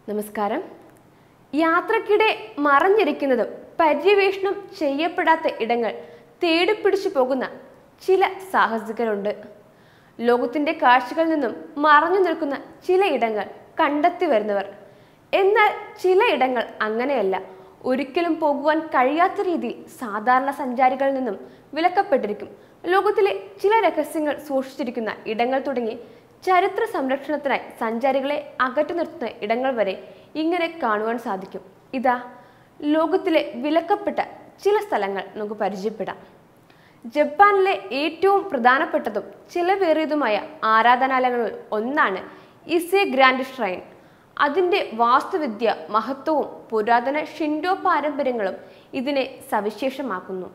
നമസ്കാരം യാത്രക്കിടെ മറഞ്ഞിരിക്കുന്നതും പര്യവേഷണം ചെയ്യപ്പെടാത്ത ഇടങ്ങൾ തേടിപ്പിടിച്ചു പോകുന്ന ചില സാഹസികരുണ്ട് ലോകത്തിന്റെ കാഴ്ചകളിൽ നിന്നും മറഞ്ഞു നിൽക്കുന്ന ചില ഇടങ്ങൾ കണ്ടെത്തി വരുന്നവർ എന്നാൽ ചില ഇടങ്ങൾ അങ്ങനെയല്ല ഒരിക്കലും പോകുവാൻ കഴിയാത്ത രീതിയിൽ സാധാരണ സഞ്ചാരികളിൽ നിന്നും വിലക്കപ്പെട്ടിരിക്കും ലോകത്തിലെ ചില രഹസ്യങ്ങൾ സൂക്ഷിച്ചിരിക്കുന്ന ഇടങ്ങൾ തുടങ്ങി ചരിത്ര സംരക്ഷണത്തിനായി സഞ്ചാരികളെ അകറ്റി നിർത്തുന്ന ഇടങ്ങൾ വരെ ഇങ്ങനെ കാണുവാൻ സാധിക്കും ഇതാ ലോകത്തിലെ വിലക്കപ്പെട്ട ചില സ്ഥലങ്ങൾ നമുക്ക് പരിചയപ്പെടാം ജപ്പാനിലെ ഏറ്റവും പ്രധാനപ്പെട്ടതും ചിലവേറിയതുമായ ആരാധനാലയങ്ങളിൽ ഒന്നാണ് ഇസെ ഗ്രാൻഡ് ഷ്രൈൻ അതിൻ്റെ വാസ്തുവിദ്യ മഹത്വവും പുരാതന ഷിൻഡോ പാരമ്പര്യങ്ങളും ഇതിനെ സവിശേഷമാക്കുന്നു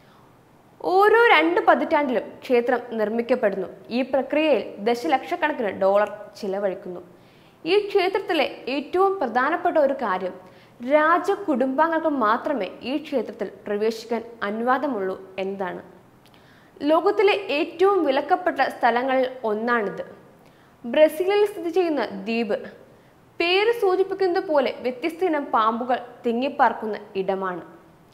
ഓരോ രണ്ട് പതിറ്റാണ്ടിലും ക്ഷേത്രം നിർമ്മിക്കപ്പെടുന്നു ഈ പ്രക്രിയയിൽ ദശലക്ഷക്കണക്കിന് ഡോളർ ചിലവഴിക്കുന്നു ഈ ക്ഷേത്രത്തിലെ ഏറ്റവും പ്രധാനപ്പെട്ട ഒരു കാര്യം രാജ കുടുംബാംഗങ്ങൾക്ക് മാത്രമേ ഈ ക്ഷേത്രത്തിൽ പ്രവേശിക്കാൻ അനുവാദമുള്ളൂ എന്നതാണ് ലോകത്തിലെ ഏറ്റവും വിലക്കപ്പെട്ട സ്ഥലങ്ങളിൽ ഒന്നാണിത് ബ്രസീലിൽ സ്ഥിതി ചെയ്യുന്ന ദ്വീപ് പേര് സൂചിപ്പിക്കുന്നത് പോലെ വ്യത്യസ്ത ഇനം പാമ്പുകൾ തിങ്ങിപ്പാർക്കുന്ന ഇടമാണ്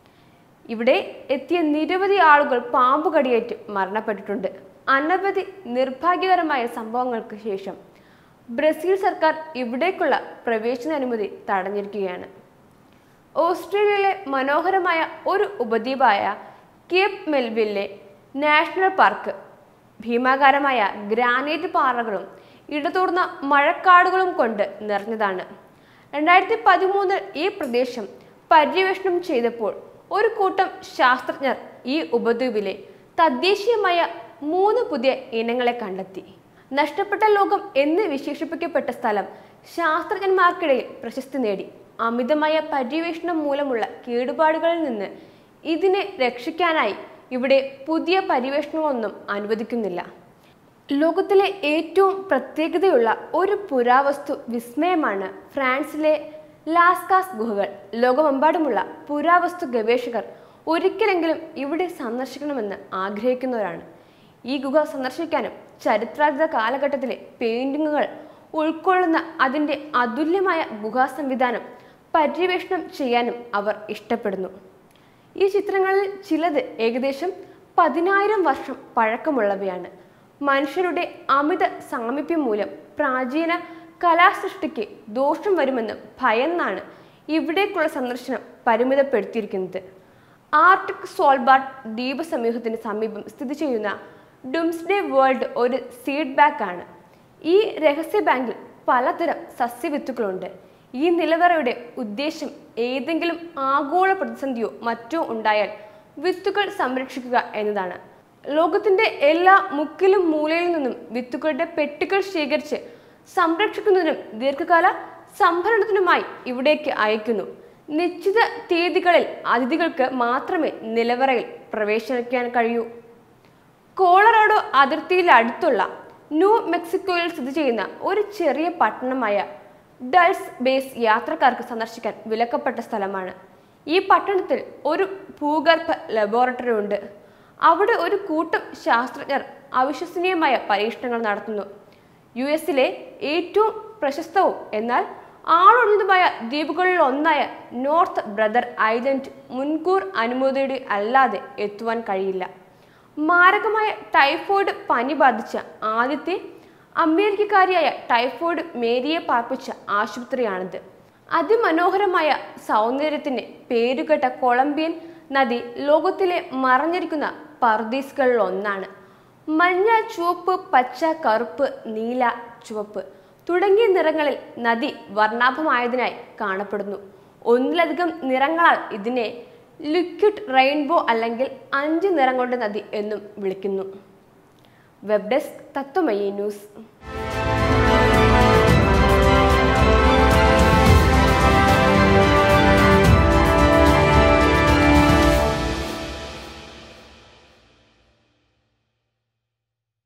ഇവിടെ എത്തിയ നിരവധി ആളുകൾ പാമ്പ് കടിയേറ്റ് മരണപ്പെട്ടിട്ടുണ്ട് അനവധി നിർഭാഗ്യകരമായ സംഭവങ്ങൾക്ക് ശേഷം ബ്രസീൽ സർക്കാർ ഇവിടേക്കുള്ള പ്രവേശന അനുമതി തടഞ്ഞിരിക്കുകയാണ് ഓസ്ട്രേലിയയിലെ മനോഹരമായ ഒരു ഉപദ്വീപായ കേപ്പ് മെൽവില്ലെ നാഷണൽ പാർക്ക് ഭീമാകാരമായ ഗ്രാനൈറ്റ് പാറകളും ഇടതൂർന്ന മഴക്കാടുകളും കൊണ്ട് നിറഞ്ഞതാണ് രണ്ടായിരത്തി പതിമൂന്നിൽ ഈ പ്രദേശം പര്യവേഷണം ചെയ്തപ്പോൾ ഒരു കൂട്ടം ശാസ്ത്രജ്ഞർ ഈ ഉപദ്വീപിലെ തദ്ദേശീയമായ മൂന്ന് പുതിയ ഇനങ്ങളെ കണ്ടെത്തി നഷ്ടപ്പെട്ട ലോകം എന്ന് വിശേഷിപ്പിക്കപ്പെട്ട സ്ഥലം ശാസ്ത്രജ്ഞന്മാർക്കിടയിൽ പ്രശസ്തി നേടി അമിതമായ പര്യവേഷണം മൂലമുള്ള കേടുപാടുകളിൽ നിന്ന് ഇതിനെ രക്ഷിക്കാനായി ഇവിടെ പുതിയ പര്യവേഷണങ്ങളൊന്നും അനുവദിക്കുന്നില്ല ലോകത്തിലെ ഏറ്റവും പ്രത്യേകതയുള്ള ഒരു പുരാവസ്തു വിസ്മയമാണ് ഫ്രാൻസിലെ ലാസ്കാസ് ഗുഹകൾ ലോകമെമ്പാടുമുള്ള പുരാവസ്തു ഗവേഷകർ ഒരിക്കലെങ്കിലും ഇവിടെ സന്ദർശിക്കണമെന്ന് ആഗ്രഹിക്കുന്നവരാണ് ഈ ഗുഹ സന്ദർശിക്കാനും ചരിത്രാതീത കാലഘട്ടത്തിലെ പെയിന്റിങ്ങുകൾ ഉൾക്കൊള്ളുന്ന അതിൻ്റെ അതുല്യമായ ഗുഹാ സംവിധാനം പര്യവേഷണം ചെയ്യാനും അവർ ഇഷ്ടപ്പെടുന്നു ഈ ചിത്രങ്ങളിൽ ചിലത് ഏകദേശം പതിനായിരം വർഷം പഴക്കമുള്ളവയാണ് മനുഷ്യരുടെ അമിത സാമീപ്യം മൂലം പ്രാചീന കലാസൃഷ്ടിക്ക് ദോഷം വരുമെന്ന് ഭയന്നാണ് ഇവിടേക്കുള്ള സന്ദർശനം പരിമിതപ്പെടുത്തിയിരിക്കുന്നത് ആർട്ടിക് സോൾബാർട്ട് ദ്വീപ സമൂഹത്തിന് സമീപം സ്ഥിതി ചെയ്യുന്ന ഡുംസ്ഡേ വേൾഡ് ഒരു സീഡ് ബാങ്ക് ആണ് ഈ രഹസ്യ ബാങ്കിൽ പലതരം സസ്യവിത്തുക്കളുണ്ട് ഈ നിലവറയുടെ ഉദ്ദേശം ഏതെങ്കിലും ആഗോള പ്രതിസന്ധിയോ മറ്റോ ഉണ്ടായാൽ വിത്തുകൾ സംരക്ഷിക്കുക എന്നതാണ് ലോകത്തിന്റെ എല്ലാ മുക്കിലും മൂലയിൽ നിന്നും വിത്തുകളുടെ പെട്ടികൾ ശേഖരിച്ച് സംരക്ഷിക്കുന്നതിനും ദീർഘകാല സംഭരണത്തിനുമായി ഇവിടേക്ക് അയക്കുന്നു നിശ്ചിത തീയതികളിൽ അതിഥികൾക്ക് മാത്രമേ നിലവറയിൽ പ്രവേശിക്കാൻ കഴിയൂ കോളറാഡോ അതിർത്തിയിൽ അടുത്തുള്ള ന്യൂ മെക്സിക്കോയിൽ സ്ഥിതി ചെയ്യുന്ന ഒരു ചെറിയ പട്ടണമായ ഡൾസ് ബേസ് യാത്രക്കാർക്ക് സന്ദർശിക്കാൻ വിലക്കപ്പെട്ട സ്ഥലമാണ് ഈ പട്ടണത്തിൽ ഒരു ഭൂഗർഭ ലബോറട്ടറി ഉണ്ട് അവിടെ ഒരു കൂട്ടം ശാസ്ത്രജ്ഞർ അവിശ്വസനീയമായ പരീക്ഷണങ്ങൾ നടത്തുന്നു യു എസിലെ ഏറ്റവും പ്രശസ്തവും എന്നാൽ ആളൊഴിഞ്ഞതുമായ ദ്വീപുകളിൽ ഒന്നായ നോർത്ത് ബ്രദർ ഐലൻഡ് മുൻകൂർ അനുമതിയുടെ അല്ലാതെ എത്തുവാൻ കഴിയില്ല മാരകമായ ടൈഫോയിഡ് പനി ബാധിച്ച ആദ്യത്തെ അമേരിക്കക്കാരിയായ ടൈഫോയിഡ് മേരിയെ പാർപ്പിച്ച ആശുപത്രിയാണിത് അതിമനോഹരമായ സൗന്ദര്യത്തിന് പേരുകെട്ട കൊളംബിയൻ നദി ലോകത്തിലെ മറഞ്ഞിരിക്കുന്ന പർദീസുകളിൽ ഒന്നാണ് മഞ്ഞ ചുവപ്പ് പച്ച കറുപ്പ് നീല ചുവപ്പ് തുടങ്ങിയ നിറങ്ങളിൽ നദി വർണ്ണാഭമായതിനായി കാണപ്പെടുന്നു ഒന്നിലധികം നിറങ്ങളാൽ ഇതിനെ ലിക്വിഡ് റെയിൻബോ അല്ലെങ്കിൽ അഞ്ച് നിറങ്ങളുടെ നദി എന്നും വിളിക്കുന്നു വെബ് ഡെസ്ക് തത്വമയി ന്യൂസ്